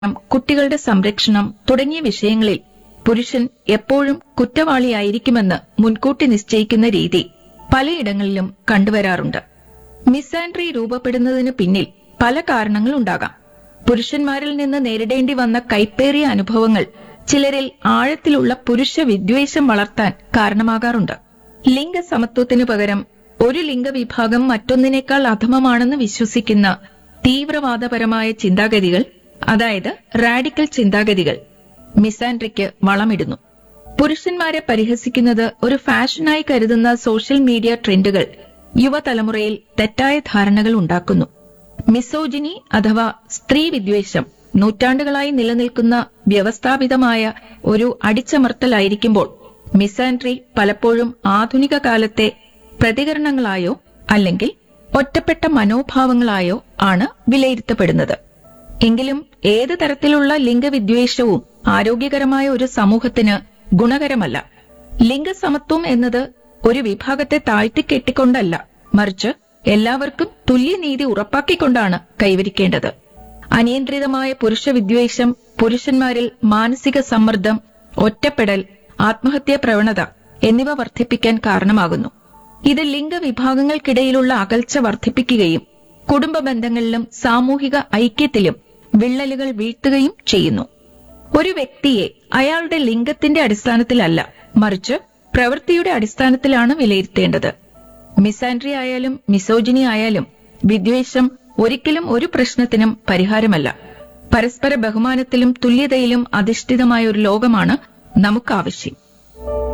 കുട്ടികളുടെ സംരക്ഷണം തുടങ്ങിയ വിഷയങ്ങളിൽ പുരുഷൻ എപ്പോഴും കുറ്റവാളിയായിരിക്കുമെന്ന് മുൻകൂട്ടി നിശ്ചയിക്കുന്ന രീതി പലയിടങ്ങളിലും കണ്ടുവരാറുണ്ട് മിസാൻട്രി രൂപപ്പെടുന്നതിന് പിന്നിൽ പല കാരണങ്ങളുണ്ടാകാം പുരുഷന്മാരിൽ നിന്ന് നേരിടേണ്ടി വന്ന കൈപ്പേറിയ അനുഭവങ്ങൾ ചിലരിൽ ആഴത്തിലുള്ള പുരുഷ വിദ്വേഷം വളർത്താൻ കാരണമാകാറുണ്ട് ലിംഗസമത്വത്തിനു പകരം ഒരു ലിംഗവിഭാഗം മറ്റൊന്നിനേക്കാൾ അധമമാണെന്ന് വിശ്വസിക്കുന്ന തീവ്രവാദപരമായ ചിന്താഗതികൾ അതായത് റാഡിക്കൽ ചിന്താഗതികൾ മിസാൻഡ്രിക്ക് വളമിടുന്നു പുരുഷന്മാരെ പരിഹസിക്കുന്നത് ഒരു ഫാഷനായി കരുതുന്ന സോഷ്യൽ മീഡിയ ട്രെൻഡുകൾ യുവതലമുറയിൽ തെറ്റായ ധാരണകൾ ഉണ്ടാക്കുന്നു മിസോജിനി അഥവാ സ്ത്രീ വിദ്വേഷം നൂറ്റാണ്ടുകളായി നിലനിൽക്കുന്ന വ്യവസ്ഥാപിതമായ ഒരു അടിച്ചമർത്തലായിരിക്കുമ്പോൾ മിസാൻട്രി പലപ്പോഴും ആധുനിക കാലത്തെ പ്രതികരണങ്ങളായോ അല്ലെങ്കിൽ ഒറ്റപ്പെട്ട മനോഭാവങ്ങളായോ ആണ് വിലയിരുത്തപ്പെടുന്നത് എങ്കിലും ഏത് തരത്തിലുള്ള ലിംഗവിദ്വേഷവും ആരോഗ്യകരമായ ഒരു സമൂഹത്തിന് ഗുണകരമല്ല ലിംഗസമത്വം എന്നത് ഒരു വിഭാഗത്തെ താഴ്ത്തിക്കെട്ടിക്കൊണ്ടല്ല മറിച്ച് എല്ലാവർക്കും തുല്യനീതി ഉറപ്പാക്കിക്കൊണ്ടാണ് കൈവരിക്കേണ്ടത് അനിയന്ത്രിതമായ പുരുഷ വിദ്വേഷം പുരുഷന്മാരിൽ മാനസിക സമ്മർദ്ദം ഒറ്റപ്പെടൽ ആത്മഹത്യാ പ്രവണത എന്നിവ വർദ്ധിപ്പിക്കാൻ കാരണമാകുന്നു ഇത് ലിംഗവിഭാഗങ്ങൾക്കിടയിലുള്ള അകൽച്ച വർദ്ധിപ്പിക്കുകയും കുടുംബ ബന്ധങ്ങളിലും സാമൂഹിക ഐക്യത്തിലും വിള്ളലുകൾ വീഴ്ത്തുകയും ചെയ്യുന്നു ഒരു വ്യക്തിയെ അയാളുടെ ലിംഗത്തിന്റെ അടിസ്ഥാനത്തിലല്ല മറിച്ച് പ്രവൃത്തിയുടെ അടിസ്ഥാനത്തിലാണ് വിലയിരുത്തേണ്ടത് മിസാൻഡ്രി ആയാലും മിസോജിനി ആയാലും വിദ്വേഷം ഒരിക്കലും ഒരു പ്രശ്നത്തിനും പരിഹാരമല്ല പരസ്പര ബഹുമാനത്തിലും തുല്യതയിലും അധിഷ്ഠിതമായ ഒരു ലോകമാണ് നമുക്കാവശ്യം